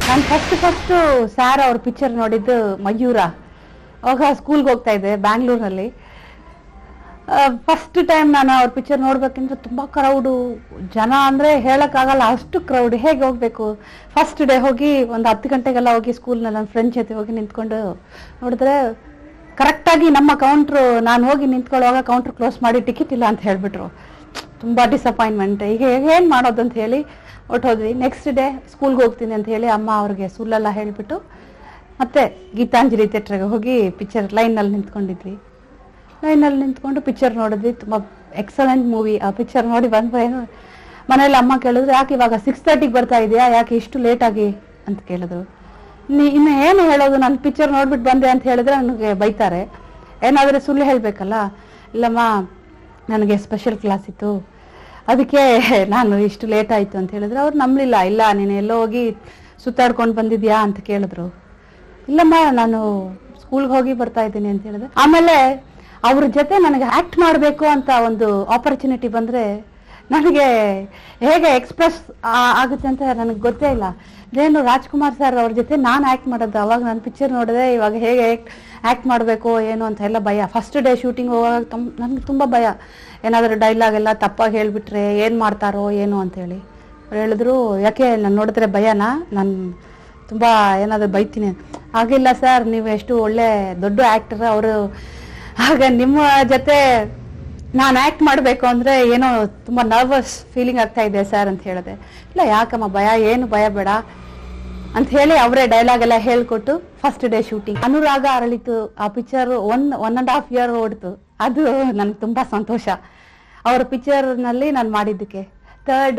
ನಾನು first first sir ಅವ್ರ picture ನೋಡಿದ್ದು ಮಯೂರ ಅವಾಗ ಸ್ಕೂಲ್ಗೆ ಹೋಗ್ತಾ ಇದ್ದೆ ಬ್ಯಾಂಗ್ಳೂರ್ನಲ್ಲಿ ಫಸ್ಟ್ ಟೈಮ್ ನಾನು ಅವ್ರ ಪಿಕ್ಚರ್ ನೋಡ್ಬೇಕಂದ್ರೆ ತುಂಬ ಕ್ರೌಡು ಜನ ಅಂದರೆ ಹೇಳೋಕ್ಕಾಗಲ್ಲ ಅಷ್ಟು ಕ್ರೌಡ್ ಹೇಗೆ ಹೋಗಬೇಕು ಫಸ್ಟ್ ಡೇ ಹೋಗಿ ಒಂದು ಹತ್ತು ಗಂಟೆಗೆಲ್ಲ ಹೋಗಿ ಸ್ಕೂಲ್ನಲ್ಲಿ ನನ್ನ ಫ್ರೆಂಡ್ ಜೊತೆ ಹೋಗಿ ನಿಂತ್ಕೊಂಡು ನೋಡಿದ್ರೆ ಕರೆಕ್ಟಾಗಿ ನಮ್ಮ ಕೌಂಟ್ರು ನಾನು ಹೋಗಿ ನಿಂತ್ಕೊಳ್ಳುವಾಗ ಕೌಂಟ್ರ್ ಕ್ಲೋಸ್ ಮಾಡಿ ಟಿಕೆಟ್ ಇಲ್ಲ ಅಂತ ಹೇಳಿಬಿಟ್ರು ತುಂಬ ಡಿಸಪಾಯಿಂಟ್ಮೆಂಟ್ ಈಗ ಏನು ಮಾಡೋದು ಅಂತ ಹೇಳಿ ಹೊಟ್ಟೋದ್ವಿ ನೆಕ್ಸ್ಟ್ ಡೇ ಸ್ಕೂಲ್ಗೆ ಹೋಗ್ತೀನಿ ಅಂತ ಹೇಳಿ ಅಮ್ಮ ಅವ್ರಿಗೆ ಸುಳ್ಳೆಲ್ಲ ಹೇಳಿಬಿಟ್ಟು ಮತ್ತೆ ಗೀತಾಂಜಲಿ ಥಿಯೇಟ್ರಿಗೆ ಹೋಗಿ ಪಿಕ್ಚರ್ ಲೈನಲ್ಲಿ ನಿಂತ್ಕೊಂಡಿದ್ವಿ ಲೈನಲ್ಲಿ ನಿಂತ್ಕೊಂಡು ಪಿಕ್ಚರ್ ನೋಡಿದ್ವಿ ತುಂಬ ಎಕ್ಸಲೆಂಟ್ ಮೂವಿ ಆ ಪಿಕ್ಚರ್ ನೋಡಿ ಬಂದ್ರೇನು ಮನೇಲಿ ಅಮ್ಮ ಕೇಳಿದ್ರು ಯಾಕೆ ಇವಾಗ ಸಿಕ್ಸ್ ತರ್ಟಿಗೆ ಬರ್ತಾ ಇದೆಯಾ ಯಾಕೆ ಇಷ್ಟು ಲೇಟಾಗಿ ಅಂತ ಕೇಳಿದ್ರು ನೀ ಇನ್ನು ಏನು ಹೇಳೋದು ನಾನು ಪಿಕ್ಚರ್ ನೋಡ್ಬಿಟ್ಟು ಬಂದೆ ಅಂತ ಹೇಳಿದ್ರೆ ನನಗೆ ಬೈತಾರೆ ಏನಾದರೂ ಸುಳ್ಳು ಹೇಳಬೇಕಲ್ಲ ಇಲ್ಲಮ್ಮ ನನಗೆ ಸ್ಪೆಷಲ್ ಕ್ಲಾಸ್ ಇತ್ತು ಅದಕ್ಕೆ ನಾನು ಇಷ್ಟು ಲೇಟ್ ಆಯಿತು ಅಂತ ಹೇಳಿದ್ರೆ ಅವ್ರು ನಂಬಲಿಲ್ಲ ಇಲ್ಲ ನೀನು ಎಲ್ಲೋ ಹೋಗಿ ಸುತ್ತಾಡ್ಕೊಂಡು ಬಂದಿದ್ಯಾ ಅಂತ ಕೇಳಿದ್ರು ಇಲ್ಲಮ್ಮ ನಾನು ಸ್ಕೂಲ್ಗೆ ಹೋಗಿ ಬರ್ತಾ ಇದ್ದೀನಿ ಅಂತ ಹೇಳಿದೆ ಆಮೇಲೆ ಅವ್ರ ಜೊತೆ ನನಗೆ ಆಕ್ಟ್ ಮಾಡಬೇಕು ಅಂತ ಒಂದು ಆಪರ್ಚುನಿಟಿ ಬಂದರೆ ನನಗೆ ಹೇಗೆ ಎಕ್ಸ್ಪ್ರೆಸ್ ಆಗುತ್ತೆ ಅಂತ ನನಗೆ ಗೊತ್ತೇ ಇಲ್ಲ ಏನು ರಾಜ್ಕುಮಾರ್ ಸರ್ ಅವ್ರ ಜೊತೆ ನಾನು ಆ್ಯಕ್ಟ್ ಮಾಡೋದು ಅವಾಗ ನಾನು ಪಿಕ್ಚರ್ ನೋಡಿದೆ ಇವಾಗ ಹೇಗೆ ಆ್ಯಕ್ಟ್ ಮಾಡಬೇಕು ಏನು ಅಂತ ಎಲ್ಲ ಭಯ ಫಸ್ಟ್ ಡೇ ಶೂಟಿಂಗ್ ಹೋಗುವಾಗ ತುಂಬ ನನಗೆ ತುಂಬ ಭಯ ಏನಾದರೂ ಡೈಲಾಗ್ ಎಲ್ಲ ತಪ್ಪಾಗಿ ಹೇಳಿಬಿಟ್ರೆ ಏನು ಮಾಡ್ತಾರೋ ಏನು ಅಂತೇಳಿ ಅವ್ರು ಹೇಳಿದ್ರು ಯಾಕೆ ನಾನು ನೋಡಿದ್ರೆ ಭಯನಾ ನಾನು ತುಂಬ ಏನಾದರೂ ಬೈತೀನಿ ಆಗಿಲ್ಲ ಸರ್ ನೀವು ಎಷ್ಟು ಒಳ್ಳೆ ದೊಡ್ಡ ಆ್ಯಕ್ಟರ್ ಅವರು ಆಗ ನಿಮ್ಮ ಜೊತೆ ನಾನು ಆ್ಯಕ್ಟ್ ಮಾಡಬೇಕು ಅಂದರೆ ಏನೋ ತುಂಬ ನರ್ವಸ್ ಫೀಲಿಂಗ್ ಆಗ್ತಾ ಇದೆ ಸರ್ ಅಂತ ಹೇಳಿದೆ ಇಲ್ಲ ಯಾಕಮ್ಮ ಭಯ ಏನು ಭಯ ಬೇಡ ಅಂತ ಹೇಳಿ ಅವರೇ ಡೈಲಾಗ್ ಎಲ್ಲ ಹೇಳ್ಕೊಟ್ಟು first day shooting Anuraga Aralithu ಆ picture one one and half year ಓಡ್ತು ಅದು ನನಗೆ ತುಂಬ ಸಂತೋಷ ಅವರ ಪಿಕ್ಚರ್ನಲ್ಲಿ ನಾನು ಮಾಡಿದ್ದಕ್ಕೆ ಥರ್ಡ್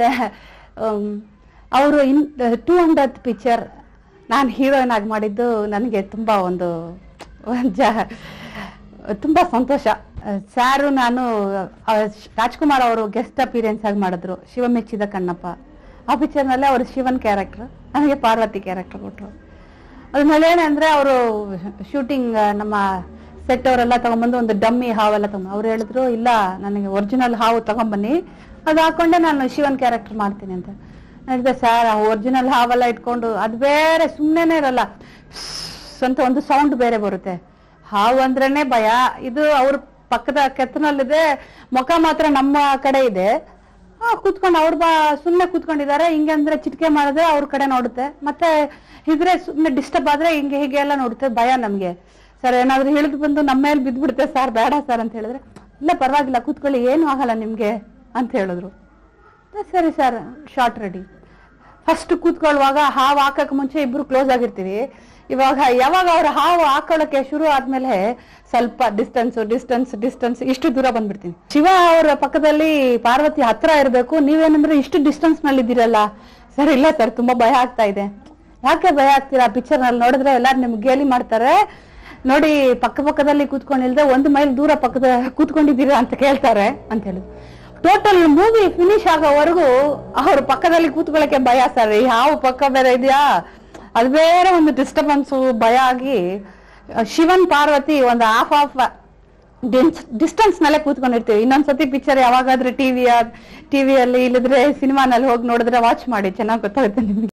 ಅವರು ಇನ್ ಟೂ ಹಂಡ್ರೆಡ್ ಪಿಕ್ಚರ್ ನಾನು ಹೀರೋಯಿನ್ ಆಗಿ ಮಾಡಿದ್ದು ನನಗೆ ತುಂಬ ಒಂದು ಜ ತುಂಬ ಸಂತೋಷ ಸ್ಯಾರು ನಾನು ಆ, ರಾಜ್ಕುಮಾರ್ ಅವರು ಗೆಸ್ಟ್ ಅಪಿರಿಯನ್ಸ್ ಆಗಿ ಮಾಡಿದ್ರು ಶಿವ ಮೆಚ್ಚಿದ ಕಣ್ಣಪ್ಪ ಆ ಪಿಕ್ಚರ್ನಲ್ಲಿ ಅವರು ಶಿವನ್ ಕ್ಯಾರೆಕ್ಟರ್ ನನಗೆ ಪಾರ್ವತಿ ಕ್ಯಾರೆಕ್ಟರ್ ಕೊಟ್ಟರು ಅದ್ಮೇಲೆ ಏನಂದ್ರೆ ಅವರು ಶೂಟಿಂಗ್ ನಮ್ಮ ಸೆಟ್ ಅವರೆಲ್ಲ ತಗೊಂಬಂದು ಒಂದು ಡಮ್ಮಿ ಹಾವೆಲ್ಲ ತಗೊಂಡು ಅವ್ರು ಹೇಳಿದ್ರು ಇಲ್ಲ ನನಗೆ ಒರಿಜಿನಲ್ ಹಾವು ತಗೊಂಬನ್ನಿ ಅದು ಹಾಕೊಂಡೆ ನಾನು ಶಿವನ್ ಕ್ಯಾರೆಕ್ಟರ್ ಮಾಡ್ತೀನಿ ಅಂತ ಹೇಳಿದೆ ಸರ್ ಆ ಒರಿಜಿನಲ್ ಹಾವೆಲ್ಲ ಇಟ್ಕೊಂಡು ಅದು ಬೇರೆ ಸುಮ್ಮನೆ ಇರಲ್ಲ ಸ್ವಂತ ಒಂದು ಸೌಂಡ್ ಬೇರೆ ಬರುತ್ತೆ ಹಾವು ಅಂದ್ರೇನೆ ಭಯ ಇದು ಅವ್ರ ಪಕ್ಕದ ಕೆತ್ತನಲ್ಲಿದೆ ಮುಖ ಮಾತ್ರ ನಮ್ಮ ಕಡೆ ಇದೆ ಆ, ಕೂತ್ಕೊಂಡು ಅವ್ರು ಬಾ ಸುಮ್ಮನೆ ಕೂತ್ಕೊಂಡಿದ್ದಾರೆ ಹಿಂಗೆ ಅಂದ್ರೆ ಚಿಟಿಕೆ ಮಾಡಿದ್ರೆ ಅವ್ರ ಕಡೆ ನೋಡುತ್ತೆ ಮತ್ತೆ ಇದ್ರೆ ಸುಮ್ಮನೆ ಡಿಸ್ಟರ್ಬ್ ಆದ್ರೆ ಹಿಂಗೆ ಹೀಗೆ ಎಲ್ಲ ನೋಡುತ್ತೆ ಭಯ ನಮ್ಗೆ ಸರ್ ಏನಾದ್ರು ಹೇಳಿದ್ ಬಂದು ನಮ್ಮ ಮೇಲೆ ಬಿದ್ದ್ಬಿಡುತ್ತೆ ಸರ್ ಬೇಡ ಸರ್ ಅಂತ ಹೇಳಿದ್ರೆ ಇಲ್ಲ ಪರವಾಗಿಲ್ಲ ಕೂತ್ಕೊಳ್ಳಿ ಏನು ಆಗಲ್ಲ ನಿಮ್ಗೆ ಅಂತ ಹೇಳಿದ್ರು ಸರಿ ಸರ್ ಶಾರ್ಟ್ ರೆಡಿ ಫಸ್ಟ್ ಕೂತ್ಕೊಳ್ಳುವಾಗ ಹಾವು ಹಾಕಕ್ ಮುಂಚೆ ಇಬ್ರು ಕ್ಲೋಸ್ ಆಗಿರ್ತೀವಿ ಇವಾಗ ಯಾವಾಗ ಅವ್ರ ಹಾವು ಹಾಕೊಳ್ಳೋಕೆ ಶುರು ಆದ್ಮೇಲೆ ಸ್ವಲ್ಪ ಡಿಸ್ಟೆನ್ಸ್ ಡಿಸ್ಟೆನ್ಸ್ ಡಿಸ್ಟೆನ್ಸ್ ಇಷ್ಟು ದೂರ ಬಂದ್ಬಿಡ್ತೀನಿ ಶಿವ ಅವರ ಪಕ್ಕದಲ್ಲಿ ಪಾರ್ವತಿ ಹತ್ರ ಇರಬೇಕು ನೀವೇನಂದ್ರೆ ಇಷ್ಟು ಡಿಸ್ಟೆನ್ಸ್ ನಲ್ಲಿ ಇದ್ದೀರಲ್ಲ ಸರ್ ಇಲ್ಲ ಸರ್ ತುಂಬಾ ಭಯ ಆಗ್ತಾ ಇದೆ ಯಾಕೆ ಭಯ ಆಗ್ತೀರಾ ಪಿಕ್ಚರ್ ನಲ್ಲಿ ನೋಡಿದ್ರೆ ಎಲ್ಲಾರು ನಿಮ್ಗೆ ಗೇಲಿ ಮಾಡ್ತಾರೆ ನೋಡಿ ಪಕ್ಕ ಪಕ್ಕದಲ್ಲಿ ಕೂತ್ಕೊಂಡಿಲ್ದೆ ಒಂದು ಮೈಲ್ ದೂರ ಪಕ್ಕದ ಕೂತ್ಕೊಂಡಿದ್ದೀರಾ ಅಂತ ಕೇಳ್ತಾರೆ ಅಂತ ಹೇಳಿದ್ರು ಟೋಟಲ್ ಮೂವಿ ಫಿನಿಶ್ ಆಗೋವರೆಗೂ ಅವ್ರ ಪಕ್ಕದಲ್ಲಿ ಕೂತ್ಕೊಳ್ಳಕ್ಕೆ ಭಯ ಸರ್ ಯಾವ ಪಕ್ಕ ಬೇರೆ ಇದೆಯಾ ಅದು ಬೇರೆ ಒಂದು ಡಿಸ್ಟರ್ಬೆನ್ಸು ಭಯ ಆಗಿ ಶಿವನ್ ಪಾರ್ವತಿ ಒಂದು ಹಾಫ್ ಹಾಫ್ ಡಿಸ್ಟೆನ್ಸ್ ನಲ್ಲೇ ಕೂತ್ಕೊಂಡಿರ್ತೀವಿ ಇನ್ನೊಂದ್ಸತಿ ಪಿಕ್ಚರ್ ಯಾವಾಗಾದ್ರೂ ಟಿವಿಯ ಟಿವಿಯಲ್ಲಿ ಇಲ್ಲದ್ರೆ ಸಿನಿಮಾನಲ್ಲಿ ಹೋಗಿ ನೋಡಿದ್ರೆ ವಾಚ್ ಮಾಡಿ ಚೆನ್ನಾಗಿ ಗೊತ್ತಾಗುತ್ತೆ ನಿಮಗೆ